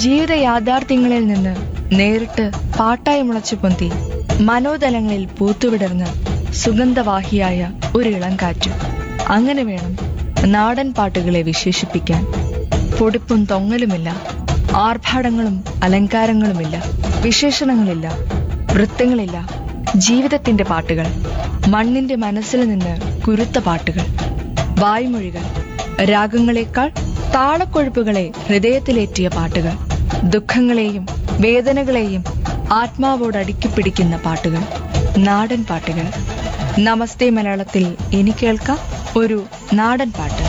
ജീവിത യാഥാർത്ഥ്യങ്ങളിൽ നിന്ന് നേരിട്ട് പാട്ടായി മുളച്ചു പൊന്തി മനോതലങ്ങളിൽ പൂത്തുവിടർന്ന് സുഗന്ധവാഹിയായ ഒരു ഇളം കാറ്റ് അങ്ങനെ വേണം നാടൻ പാട്ടുകളെ വിശേഷിപ്പിക്കാൻ പൊടിപ്പും തൊങ്ങലുമില്ല ആർഭാടങ്ങളും അലങ്കാരങ്ങളുമില്ല വിശേഷണങ്ങളില്ല വൃത്തങ്ങളില്ല ജീവിതത്തിന്റെ പാട്ടുകൾ മണ്ണിന്റെ മനസ്സിൽ നിന്ന് കുരുത്ത പാട്ടുകൾ വായ്മൊഴികൾ രാഗങ്ങളെക്കാൾ താളക്കൊഴുപ്പുകളെ ഹൃദയത്തിലേറ്റിയ പാട്ടുകൾ ദുഃഖങ്ങളെയും വേദനകളെയും ആത്മാവോട് അടുക്കിപ്പിടിക്കുന്ന പാട്ടുകൾ നാടൻ പാട്ടുകൾ നമസ്തേ മലയാളത്തിൽ ഇനി കേൾക്കാം ഒരു നാടൻ പാട്ട്